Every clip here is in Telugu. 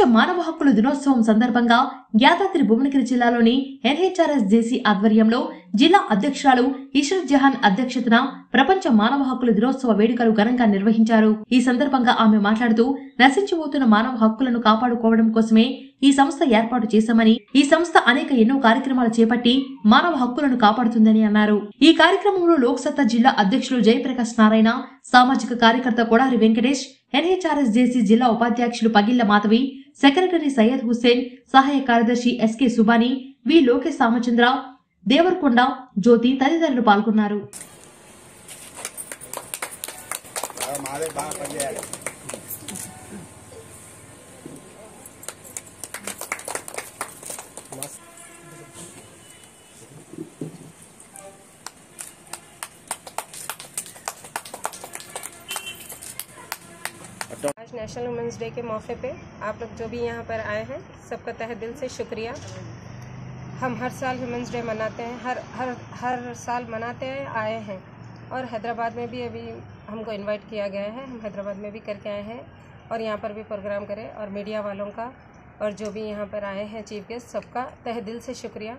మానవ హక్కుల దినోత్సవం సందర్భంగా యాదాద్రి భువనగిరి జిల్లాలోని ఎన్హెచ్ఆర్ఎస్ జేసీ ఆధ్వర్యంలో జిల్లా అధ్యక్షురాలు ఇష్రత్ జహాన్ అధ్యక్షతన ప్రపంచ మానవ హక్కుల దినోత్సవ వేడుకలు ఘనంగా నిర్వహించారు ఈ సందర్భంగా ఆమె మాట్లాడుతూ నశించిపోతున్న మానవ హక్కులను కాపాడుకోవడం కోసమే ఈ సంస్థ ఏర్పాటు చేశామని ఈ సంస్థ అనేక ఎన్నో కార్యక్రమాలు చేపట్టి మానవ హక్కులను కాపాడుతుందని అన్నారు ఈ కార్యక్రమంలో లోక్సత్తా జిల్లా అధ్యక్షులు జయప్రకాష్ నారాయణ సామాజిక కార్యకర్త కొడారి వెంకటేష్ ఎన్హెచ్ఆర్ఎస్ జేసీ జిల్లా ఉపాధ్యక్షులు పగిళ్ల మాధవి సెక్రటరీ సయ్యద్ హుస్సేన్ సహాయ కార్యదర్శి ఎస్కే సుబాని వి లోకేష్ రామచంద్ర దేవరకొండ జ్యోతి తదితరులు పాల్గొన్నారు మాదే బాగా పనిచేయాలి आज नेशनल वुमेंस डे के मौके पे आप लोग जो भी यहाँ पर आए हैं सबका तहे दिल से शुक्रिया हम हर साल वुमेंस डे मनाते हैं हर हर हर साल मनाते हैं आए हैं और हैदराबाद में भी अभी हमको इनवाइट किया गया है हम हैदराबाद में भी करके आए हैं और यहाँ पर भी प्रोग्राम करें और मीडिया वालों का और जो भी यहाँ पर आए हैं चीफ गेस्ट सबका तहे दिल से शुक्रिया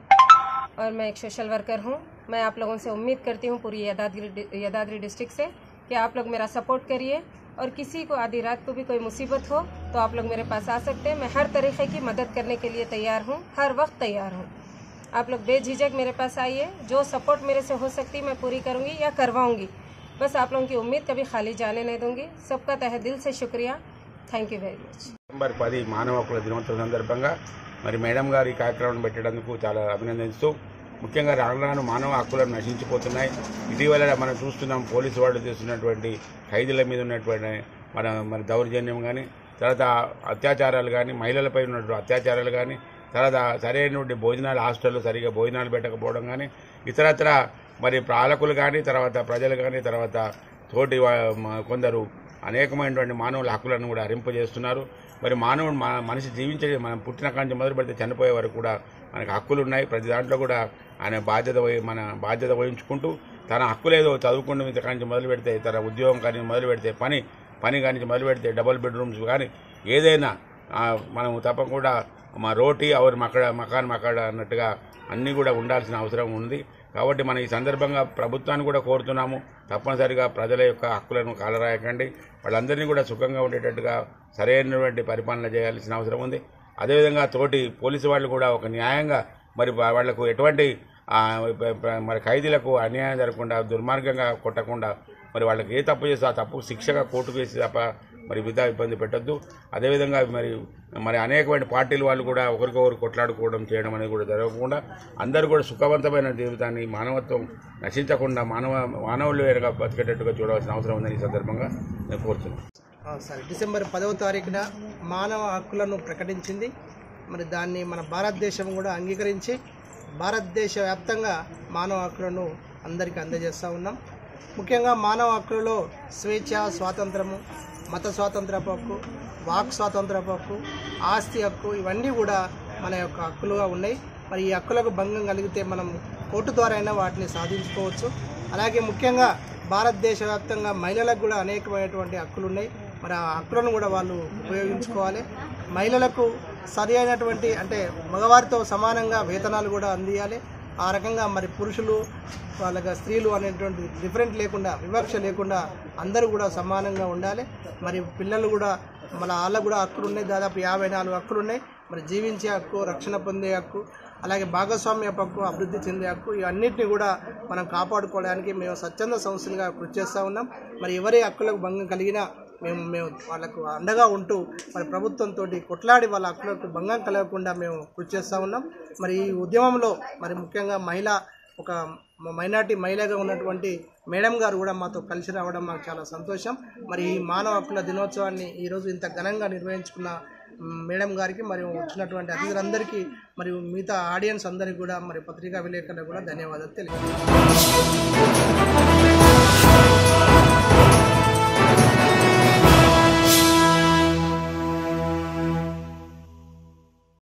और मैं एक सोशल वर्कर हूँ मैं आप लोगों से उम्मीद करती हूँ पूरी यदाद्री यदाद्री डिस्ट्रिक्ट से कि आप लोग मेरा सपोर्ट करिए और किसी को आधी रात को भी कोई मुसीबत हो तो आप लोग मेरे पास आ सकते हैं मैं हर तरीके की मदद करने के लिए तैयार हूँ हर वक्त तैयार हूँ आप लोग बेझिझक मेरे पास आइए जो सपोर्ट मेरे से हो सकती मैं पूरी करूँगी या करवाऊँगी बस आप लोगों की उम्मीद कभी खाली जाने नहीं दूँगी सबका तहे दिल से शुक्रिया thank you very much December పది మానవ హక్కుల దినోత్సవం సందర్భంగా మరి మేడం గారు ఈ కార్యక్రమం పెట్టేందుకు చాలా అభినందిస్తూ ముఖ్యంగా రాను రాను మానవ హక్కులను నశించిపోతున్నాయి ఇటీవల మనం చూస్తున్నాం పోలీసు వాళ్ళు చేస్తున్నటువంటి ఖైదీల మీద ఉన్నటువంటి మన మన దౌర్జన్యం కానీ తర్వాత అత్యాచారాలు కానీ మహిళలపై ఉన్నటువంటి అత్యాచారాలు కానీ తర్వాత సరైనటువంటి భోజనాలు హాస్టల్లో సరిగా భోజనాలు పెట్టకపోవడం కానీ ఇతరత్ర మరి పాలకులు కానీ తర్వాత ప్రజలు కానీ తర్వాత తోటి వా- మ- కొందరు అనేకమైనటువంటి మానవుల హక్కులను కూడా హరింపజేస్తున్నారు మరి మానవుడు మన మనిషి జీవించే మనం పుట్టిన కాంచి మొదలు పెడితే చనిపోయే వరకు కూడా మనకు హక్కులు ఉన్నాయి ప్రతి దాంట్లో కూడా ఆయన బాధ్యత వహి- మన బాధ్యత వహించుకుంటూ తన హక్కులేదో చదువుకుంటూ ఇంత కాంచి మొదలు పెడితే తన ఉద్యోగం కానీ మొదలు పెడితే పని పని కానీ మొదలు పెడితే డబుల్ బెడ్రూమ్స్ కానీ ఏదైనా ఆ, మనం తప్పకుండా మా రోటీ అవర్ మక్కడ మకాన్ మకాడ అన్నట్టుగా అన్నీ కూడా ఉండాల్సిన అవసరం ఉంది కాబట్టి మనం ఈ సందర్భంగా ప్రభుత్వాన్ని కూడా కోరుతున్నాము తప్పనిసరిగా ప్రజల యొక్క హక్కులను కాలరాయకండి వాళ్ళందరినీ కూడా సుఖంగా ఉండేటట్టుగా సరైనటువంటి పరిపాలన చేయాల్సిన అవసరం ఉంది అదేవిధంగా తోటి పోలీసు వాళ్ళు కూడా ఒక న్యాయంగా మరి వా- వాళ్లకు ఎటువంటి ఆ, ప- ప- మరి ఖైదీలకు అన్యాయం జరగకుండా దుర్మార్గంగా కొట్టకుండా మరి వాళ్ళకి ఏ తప్పు చేస్తే ఆ తప్పు శిక్షగా కోర్టుకు వేసి తప్ప మరి విధా ఇబ్బంది పెట్టొద్దు అదేవిధంగా మరి మరి అనేకమైన పార్టీల వాళ్ళు కూడా ఒకరికొకరు కొట్లాడుకోవడం చేయడం అనేది కూడా జరగకుండా అందరూ కూడా సుఖవంతమైన జీవితాన్ని మానవత్వం నశించకుండా మానవ మానవులు ఎరగా బతికేటట్టుగా చూడవలసిన అవసరం ఉందని ఈ సందర్భంగా నేను కోరుతున్నాను ఆ, సరే డిసెంబర్ పదవ తారీఖున మానవ హక్కులను ప్రకటించింది మరి దాన్ని మన భారతదేశం కూడా అంగీకరించి భారతదేశ వ్యాప్తంగా మానవ హక్కులను అందరికీ అందజేస్తూ ఉన్నాం ముఖ్యంగా మానవ హక్కులలో స్వేచ్ఛ స్వాతంత్రము మత స్వాతంత్ర హక్కు వాక్ స్వాతంత్ర హక్కు ఆస్తి హక్కు ఇవన్నీ కూడా మన యొక్క హక్కులుగా ఉన్నాయి మరి ఈ హక్కులకు భంగం కలిగితే మనం కోర్టు ద్వారా అయినా వాటిని సాధించుకోవచ్చు అలాగే ముఖ్యంగా భారతదేశ వ్యాప్తంగా మహిళలకు కూడా అనేకమైనటువంటి హక్కులు ఉన్నాయి మరి ఆ హక్కులను కూడా వాళ్ళు ఉపయోగించుకోవాలి మహిళలకు సరి అయినటువంటి అంటే మగవారితో సమానంగా వేతనాలు కూడా అందియాలి ఆ రకంగా మరి పురుషులు వాళ్ళకి స్త్రీలు అనేటువంటి డిఫరెంట్ లేకుండా వివక్ష లేకుండా అందరూ కూడా సమానంగా ఉండాలి మరి పిల్లలు కూడా మన వాళ్ళకు కూడా హక్కులు ఉన్నాయి దాదాపు యాభై నాలుగు హక్కులు ఉన్నాయి మరి జీవించే హక్కు రక్షణ పొందే హక్కు అలాగే భాగస్వామ్య హక్కు అభివృద్ధి చెందే హక్కు ఇవన్నిటిని కూడా మనం కాపాడుకోవడానికి మేము స్వచ్ఛంద సంస్థలుగా కృషి చేస్తూ ఉన్నాం మరి ఎవరి హక్కులకు భంగం కలిగినా మేము మేము వాళ్ళకు అండగా ఉంటూ మరి ప్రభుత్వంతో కొట్లాడి వాళ్ళ హక్కులకు భంగం కలగకుండా మేము కృషి చేస్తూ ఉన్నాం మరి ఈ ఉద్యమంలో మరి ముఖ్యంగా మహిళ ఒక మైనార్టీ మహిళగా ఉన్నటువంటి మేడం గారు కూడా మాతో కలిసి రావడం మాకు చాలా సంతోషం మరి ఈ మానవ హక్కుల దినోత్సవాన్ని ఈరోజు ఇంత ఘనంగా నిర్వహించుకున్న మ్, మేడం గారికి మరియు వచ్చినటువంటి అతిథులందరికీ మరియు మిగతా ఆడియన్స్ అందరికీ కూడా మరి పత్రికా విలేకరులకు కూడా ధన్యవాదాలు తెలియజేస్తాను